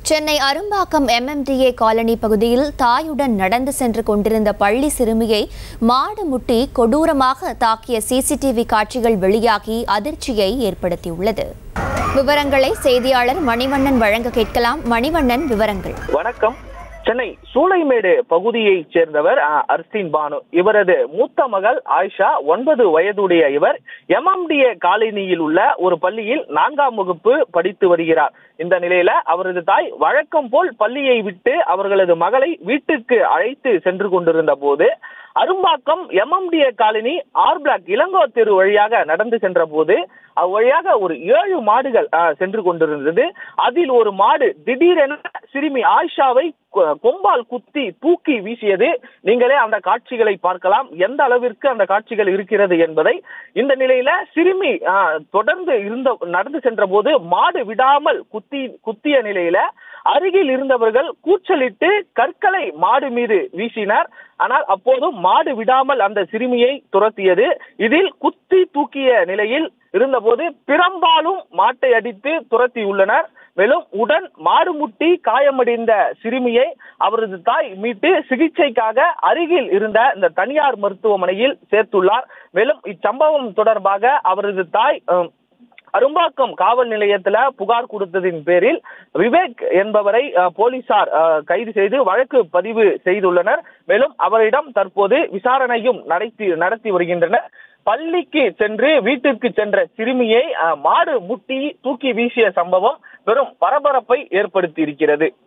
Chennai Arumbakkam MMDA colony பகுதியில் தாயுடன் நடந்து சென்று கொண்டிருந்த பள்ளி சிறுமியை மாடு முட்டி கொடூரமாக தாக்கிய சிசிடிவி காட்சிகள் வெளியாகி அதிர்ச்சியை ஏற்படுத்தியுள்ளது விவரங்களை செய்தியாளர் மணிவண்ணன் வழங்க கேட்கலாம் மணிவண்ணன் விவரங்கள் வணக்கம் சென்னை சூளைமேடு பகுதியைச் சேர்ந்தவர் அ, அர்ஸ்தீன் பானு இவரது மூத்த மகள் ஆயிஷா ஒன்பது வயதுடைய இவர் எம்எம்டிஏ காலனியில் உள்ள ஒரு பள்ளியில் நான்காம் வகுப்பு படித்து வருகிறார் இந்த நிலையில அவரது தாய் வழக்கம் போல் பள்ளியை விட்டு அவர்களது மகளை வீட்டுக்கு அழைத்து சென்று கொண்டிருந்த போது Arumbakkam MMDA colony R block Ilango தெரு வழியாக நடந்து சென்ற போது அவ்வழியாக ஒரு ஏழு மாடுகள் அஹ், சென்று கொண்டிருந்தது அதில் ஒரு மாடு திடீரென சிறுமி ஆயிஷாவை கொ- கொம்பால் குத்தி தூக்கி வீசியது நீங்களே அந்த காட்சிகளை பார்க்கலாம் எந்த அளவிற்கு அந்த காட்சிகள் இருக்கிறது என்பதை இந்த நிலையில சிறுமி அஹ், தொடர்ந்து இருந்த நடந்து சென்ற போது மாடு விடாமல் குத்தி குத்திய நிலையில அருகில் இருந்தவர்கள் கூச்சலிட்டு கற்களை மாடு மீது வீசினர் ஆனால் அப்போதும் மாடு விடாமல் அந்த சிறுமியை துரத்தியது இதில் குத்தி தூக்கிய நிலையில் இருந்தபோது பிறம்பாலும் மாட்டை அடித்து துரத்தியுள்ளனர் மேலும் உடன் மாடு முட்டி காயமடைந்த சிறுமியை அவரது தாய் மீட்டு சிகிச்சைக்காக அருகில் இருந்த இந்த தனியார் மருத்துவமனையில் சேர்த்துள்ளார் மேலும் இச்சம்பவம் தொடர்பாக அவரது தாய் அஹ், அரும்பாக்கம் காவல் நிலையத்துல புகார் கொடுத்ததின் பேரில் விவேக் என்பவரை அஹ், போலீசார் அஹ், கைது செய்து வழக்கு பதிவு செய்துள்ளனர் மேலும் அவரிடம் தற்போது விசாரணையும் நடத்தி நடத்தி வருகின்றனர் பள்ளிக்கு சென்று வீட்டிற்கு சென்ற சிறுமியை அஹ், மாடு முட்டி தூக்கி வீசிய சம்பவம் பெரும் பரபரப்பை ஏற்படுத்தி இருக்கிறது